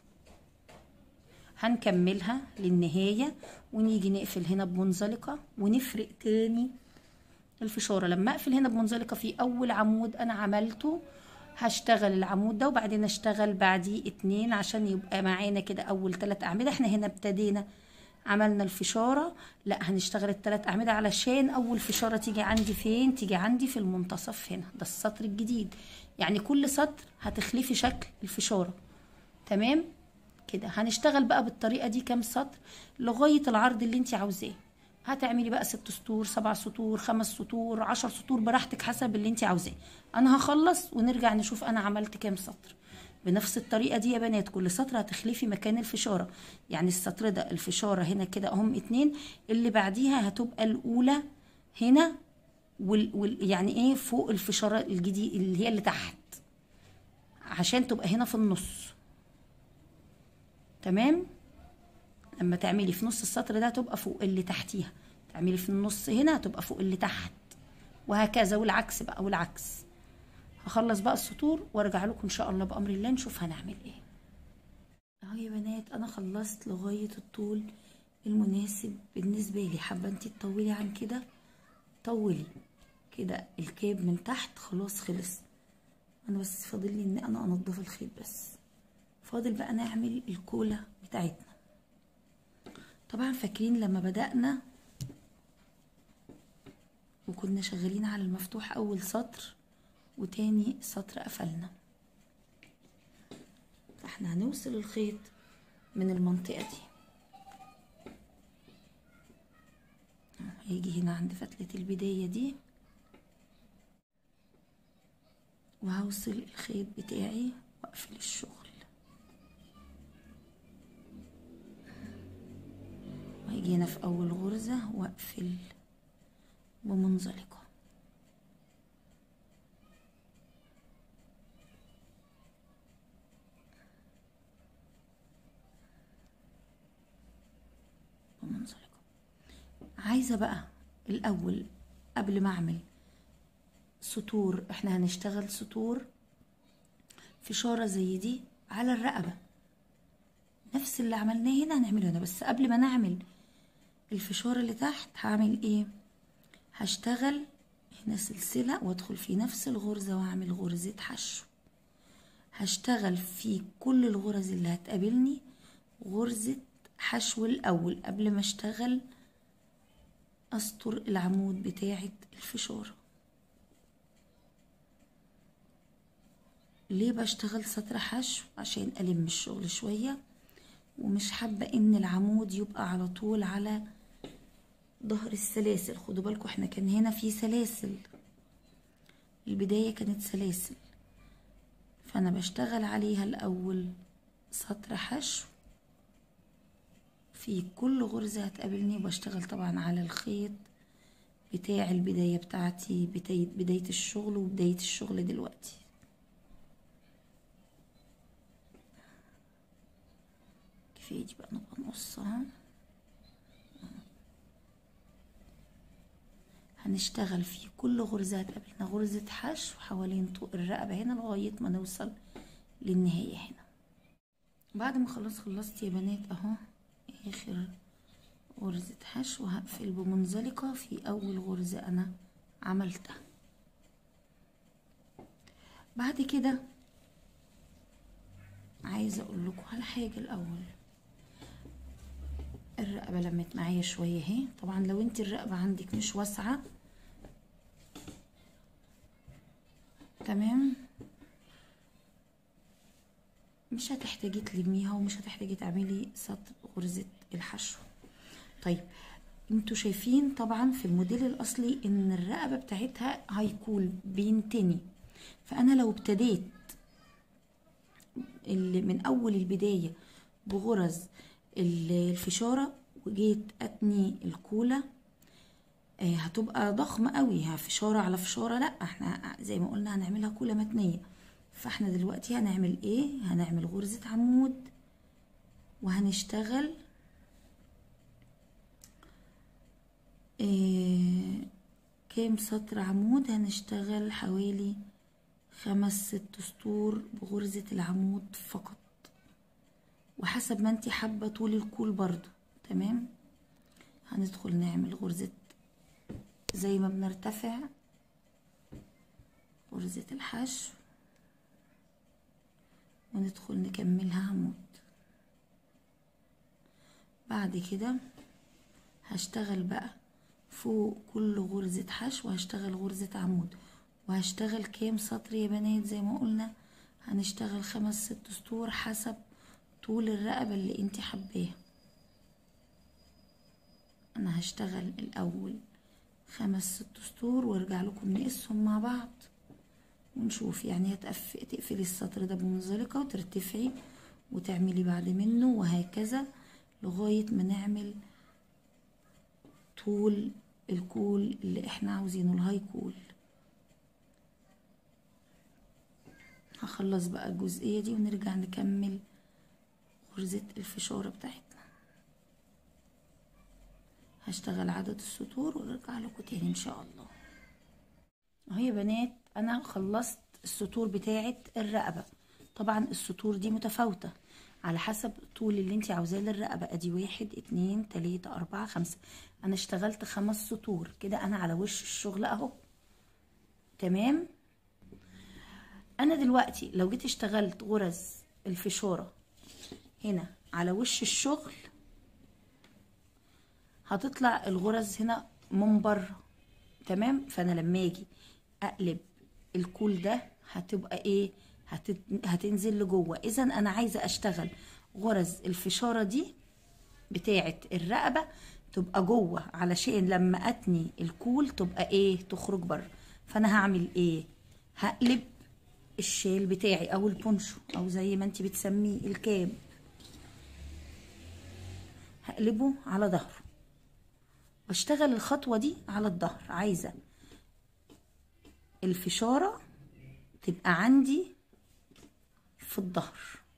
هنكملها للنهاية ونيجي نقفل هنا بمنزلقة ونفرق تاني الفشارة لما اقفل هنا بمنزلقة في اول عمود انا عملته هشتغل العمود ده وبعدين اشتغل بعديه اتنين عشان يبقى معانا كده اول تلات اعمدة احنا هنا ابتدينا عملنا الفشارة لا هنشتغل التلات أعمدة علشان أول فشارة تيجي عندي فين تيجي عندي في المنتصف هنا ده السطر الجديد يعني كل سطر هتخلفي شكل الفشارة تمام كده هنشتغل بقى بالطريقة دي كام سطر لغاية العرض اللي انت عاوزاه هتعملي بقى ست سطور سبع سطور خمس سطور عشر سطور براحتك حسب اللي انت عاوزاه انا هخلص ونرجع نشوف انا عملت كام سطر بنفس الطريقة دي يا بنات كل سطر هتخلفي مكان الفشارة يعني السطر ده الفشارة هنا كده اهم اتنين اللي بعديها هتبقى الأولى هنا وال, وال يعني ايه فوق الفشارة الجديد اللي هي اللي تحت عشان تبقى هنا في النص تمام لما تعملي في نص السطر ده تبقى فوق اللي تحتيها تعملي في النص هنا تبقى فوق اللي تحت وهكذا والعكس بقى والعكس هخلص بقى السطور وارجع لكم ان شاء الله بامر الله نشوف هنعمل ايه اهو يا بنات انا خلصت لغايه الطول المناسب بالنسبه لي حابه انتي تطولي عن كده طولي كده الكاب من تحت خلاص خلص انا بس فاضل لي ان انا انضف الخيط بس فاضل بقى نعمل الكولا بتاعتنا طبعا فاكرين لما بدأنا وكنا شغالين على المفتوح اول سطر وتاني سطر قفلنا فاحنا هنوصل الخيط من المنطقة دي هيجي هنا عند فتلة البداية دي وهوصل الخيط بتاعي واقفل الشغل وهيجي هنا في اول غرزة واقفل بمنزلقة بمنزلقة عايزة بقى الأول قبل ما أعمل سطور احنا هنشتغل سطور فشارة زي دي على الرقبة نفس اللي عملناه هنا هنعمله هنا بس قبل ما نعمل الفشار اللي تحت هعمل ايه هشتغل هنا سلسلة وادخل في نفس الغرزة واعمل غرزة حشو هشتغل في كل الغرز اللي هتقابلني غرزة حشو الأول قبل ما اشتغل أسطر العمود بتاعة الفشارة ليه بشتغل سطر حشو عشان ألم الشغل شوية ومش حابة ان العمود يبقى على طول على ظهر السلاسل خدوا بالكم احنا كان هنا في سلاسل البداية كانت سلاسل فانا بشتغل عليها الاول سطر حشو في كل غرزة هتقابلني وبشتغل طبعا على الخيط بتاع البداية بتاعتي بداية, بداية الشغل وبداية الشغل دلوقتي كفاية دي بقى نبقى نقصها هنشتغل في كل غرزة هتقابلنا غرزة حشو حوالين طوق الرقبة هنا لغاية ما نوصل للنهاية هنا بعد ما خلاص خلصت يا بنات اهو اخر غرزة حشو هقفل بمنزلقة في اول غرزة انا عملتها بعد كده عايزة اقول لكم على حاجة الاول الرقبة لمت معايا شوية اهي طبعا لو انت الرقبة عندك مش واسعة تمام مش هتحتاجي تلميها ومش هتحتاجي تعملي سطر غرزة الحشو طيب انتوا شايفين طبعا في الموديل الاصلي ان الرقبة بتاعتها هيكول بينتني فانا لو ابتديت اللي من اول البداية بغرز الفشارة وجيت اتني الكولة آه هتبقى ضخمة قوي فشارة على فشارة لا احنا زي ما قلنا هنعملها كولة متنية فاحنا دلوقتي هنعمل ايه هنعمل غرزة عمود وهنشتغل آه كام سطر عمود هنشتغل حوالي خمس ست سطور بغرزة العمود فقط وحسب ما انتي حابة طول الكول برضو تمام هندخل نعمل غرزة زي ما بنرتفع غرزة الحشو وندخل نكملها عمود بعد كده هشتغل بقى فوق كل غرزة حشو هشتغل غرزة عمود وهشتغل كام سطر يا بنات زي ما قلنا هنشتغل خمس ست سطور حسب طول الرقبة اللي انت حباها انا هشتغل الاول خمس ست سطور وارجع لكم نقسهم مع بعض ونشوف يعني هتقف تقفلي السطر ده بمنزلقة وترتفعي وتعملي بعد منه وهكذا لغاية ما نعمل طول الكول اللي احنا عاوزينه الهاي كول هخلص بقى الجزئية دي ونرجع نكمل غرزة الفشارة بتاعتنا هشتغل عدد السطور وارجع لكم تاني ان شاء الله اهو يا بنات انا خلصت السطور بتاعه الرقبه طبعا السطور دي متفاوته على حسب طول اللي انت عاوزاه للرقبه ادي واحد اتنين تلاته اربعه خمسه انا اشتغلت خمس سطور كده انا على وش الشغل اهو تمام انا دلوقتي لو جيت اشتغلت غرز الفشاره هنا على وش الشغل هتطلع الغرز هنا من بره تمام فانا لما اجي اقلب الكول ده هتبقى ايه هتت... هتنزل لجوه اذا انا عايزه اشتغل غرز الفشاره دي بتاعه الرقبه تبقى جوه علشان لما اتني الكول تبقى ايه تخرج بره فانا هعمل ايه هقلب الشال بتاعي او البونشو او زي ما انت بتسميه الكاب هقلبه على ظهره بشتغل الخطوة دي على الظهر عايزة الفشارة تبقى عندي في الظهر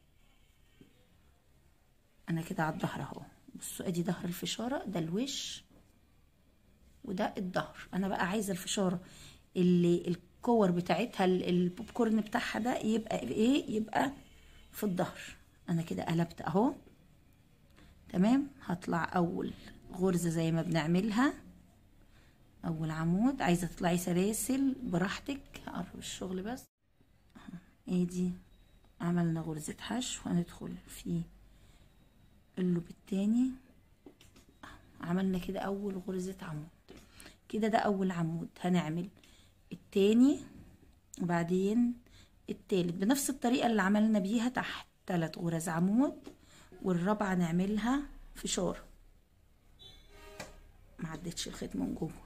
انا كده على الظهر اهو بصوا ادي ظهر الفشارة ده الوش وده الظهر انا بقى عايزة الفشارة اللي الكور بتاعتها البوب كورن بتاعها ده يبقى ايه يبقى في الظهر انا كده قلبت اهو تمام هطلع اول غرزة زي ما بنعملها اول عمود عايزة تطلعي سلاسل براحتك هقرب الشغل بس ادي عملنا غرزة حشو هندخل في اللوب التاني عملنا كده اول غرزة عمود كده ده اول عمود هنعمل التاني وبعدين التالت بنفس الطريقة اللي عملنا بيها تحت تلات غرز عمود والرابعة نعملها فشار ما عدتش الخيط من جوه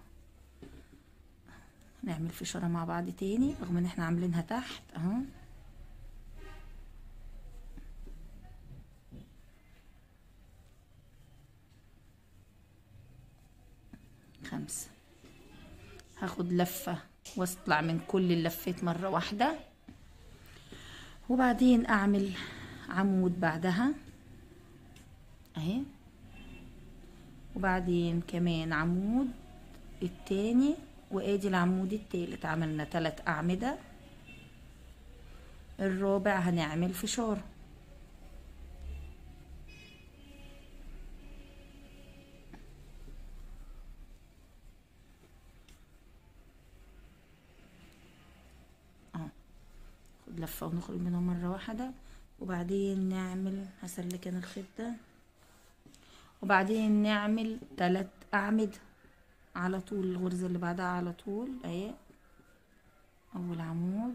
نعمل فشارة مع بعض تاني رغم ان احنا عاملينها تحت اهو خمسة هاخد لفة واطلع من كل اللفات مرة واحدة وبعدين اعمل عمود بعدها اهي وبعدين كمان عمود التاني وادي العمود التالت عملنا تلات اعمدة الرابع هنعمل فشار اه خد لفة ونخرج منها مرة واحدة وبعدين نعمل هسلك انا الخيط ده وبعدين نعمل تلات اعمدة على طول الغرزة اللي بعدها على طول اهي اول عمود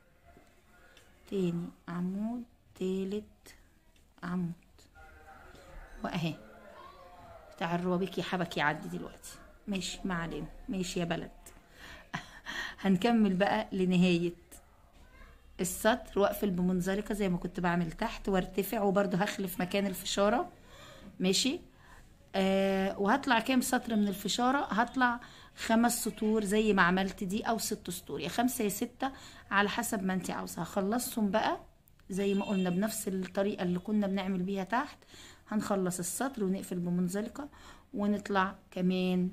تاني عمود تالت عمود واهي بتاع الروابيك يا حبك يعدي دلوقتي ماشي ما علينا ماشي يا بلد هنكمل بقى لنهاية السطر واقفل بمنزلقة زي ما كنت بعمل تحت وارتفع وبرضه هخلف مكان الفشارة ماشي آه وهطلع كام سطر من الفشارة هطلع خمس سطور زي ما عملت دي او ست سطور يا خمسة يا ستة على حسب ما انت عاوزة هخلصهم بقى زي ما قلنا بنفس الطريقة اللي كنا بنعمل بيها تحت هنخلص السطر ونقفل بمنزلقة ونطلع كمان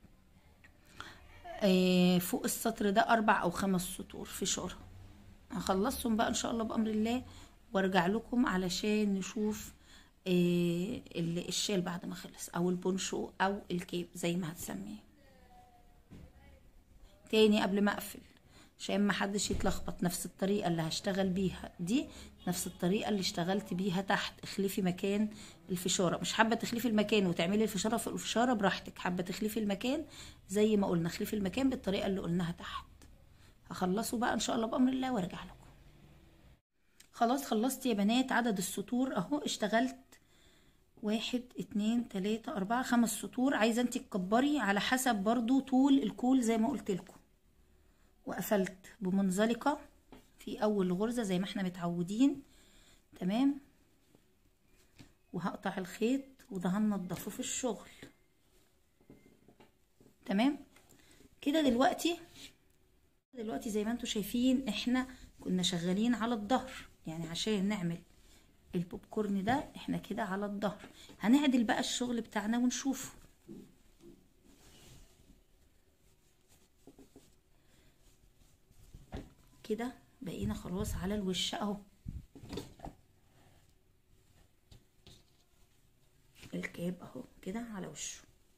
آه فوق السطر ده اربع او خمس سطور فشارة هخلصهم بقى ان شاء الله بامر الله وارجع لكم علشان نشوف إيه الشال بعد ما خلص او البونشو او الكيب زي ما هتسميه تاني قبل ما اقفل عشان ما حدش يتلخبط نفس الطريقه اللي هشتغل بيها دي نفس الطريقه اللي اشتغلت بيها تحت اخلفي مكان الفشاره مش حابه تخلفي المكان وتعملي الفشاره في الفشاره براحتك حابه تخلفي المكان زي ما قلنا خلفي المكان بالطريقه اللي قلناها تحت هخلصه بقى ان شاء الله بامر الله وارجع لكم خلاص خلصت يا بنات عدد السطور اهو اشتغلت واحد اتنين تلاتة اربعة خمس سطور عايزة انت تكبري على حسب برضو طول الكول زي ما قلت لكم وقفلت بمنزلقة في اول غرزة زي ما احنا متعودين تمام وهقطع الخيط وده هنضفه في الشغل تمام كده دلوقتي دلوقتي زي ما انتم شايفين احنا كنا شغالين على الظهر يعني عشان نعمل البوب كورن ده احنا كده على الظهر هنعدل بقى الشغل بتاعنا ونشوفه كده بقينا خلاص على الوش اهو الكاب اهو كده على وشه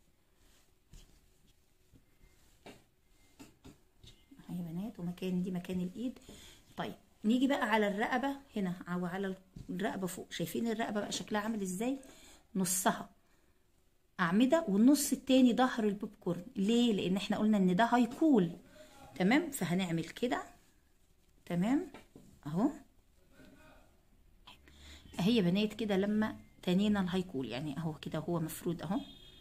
اهي يا بنات ومكان دي مكان الايد طيب نيجي بقى على الرقبه هنا او على الرقبه فوق شايفين الرقبه بقى شكلها عامل ازاي نصها اعمده والنص التاني ظهر البوب كورن ليه لان احنا قلنا ان ده هيكول تمام فهنعمل كده تمام اهو اهي يا بنات كده لما تنينا الهيكول يعني اهو كده هو مفرود اهو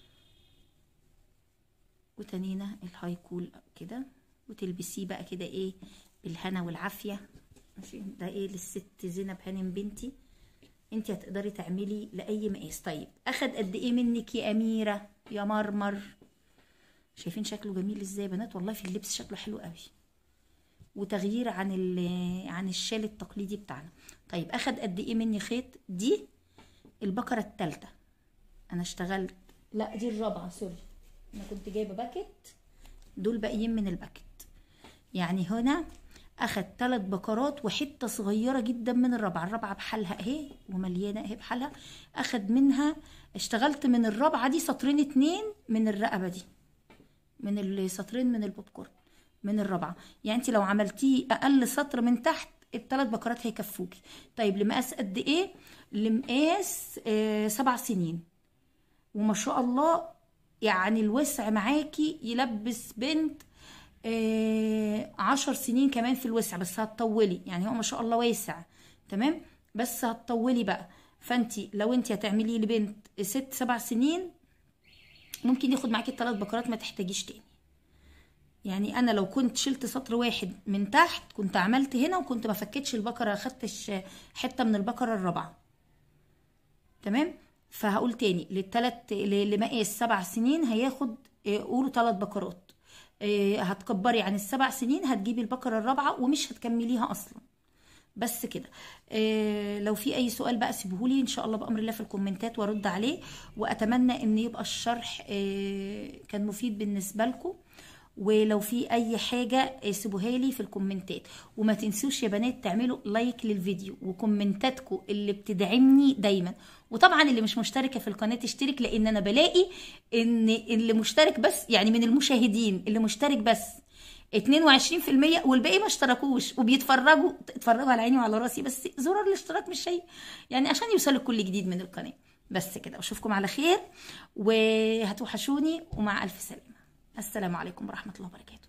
وتنينا الهيكول كده وتلبسيه بقى كده ايه بالهنا والعافيه ماشي ده ايه للست زينب هانم بنتي انت هتقدري تعملي لاي مقاس طيب اخد قد ايه منك يا اميره يا مرمر شايفين شكله جميل ازاي يا بنات والله في اللبس شكله حلو قوي وتغيير عن عن الشال التقليدي بتاعنا طيب اخد قد ايه مني خيط دي البكره الثالثه انا اشتغلت لا دي الرابعه سوري انا كنت جايبه باكت دول باقيين من الباكت يعني هنا اخد ثلاث بكرات وحته صغيره جدا من الرابعه الرابعه بحالها اهي ومليانه اهي بحالها اخد منها اشتغلت من الرابعه دي سطرين اتنين من الرقبه دي من السطرين من البوب كورن من الرابعه يعني انت لو عملتيه اقل سطر من تحت الثلاث بكرات هيكفوكي طيب لمقاس قد ايه لمقاس آه سبع سنين وما شاء الله يعني الوسع معاكي يلبس بنت آه عشر سنين كمان في الوسع بس هتطولي يعني هو ما شاء الله واسع تمام بس هتطولي بقى فانتي لو انتي هتعملي لبنت ست سبع سنين ممكن ياخد معاكي الثلاث بكرات ما تحتاجيش تاني يعني انا لو كنت شلت سطر واحد من تحت كنت عملت هنا وكنت ما فكتش البكره اخدتش حته من البكره الرابعه تمام فهقول تاني للتلات لمقاس سبع سنين هياخد قولوا ثلاث بكرات هتكبري عن السبع سنين هتجيبي البكره الرابعه ومش هتكمليها اصلا بس كده إيه لو في اي سؤال بقى سيبهولي ان شاء الله بامر الله في الكومنتات وارد عليه واتمنى ان يبقى الشرح إيه كان مفيد بالنسبه لكم ولو في اي حاجه سيبوها لي في الكومنتات وما تنسوش يا بنات تعملوا لايك للفيديو وكومنتاتكم اللي بتدعمني دايما وطبعا اللي مش مشتركه في القناه تشترك لان انا بلاقي ان اللي مشترك بس يعني من المشاهدين اللي مشترك بس 22% والباقي ما اشتركوش وبيتفرجوا اتفرجوا على عيني وعلى راسي بس زرار الاشتراك مش شيء يعني عشان يوصلك كل جديد من القناه بس كده اشوفكم على خير وهتوحشوني ومع الف سلامه السلام عليكم ورحمه الله وبركاته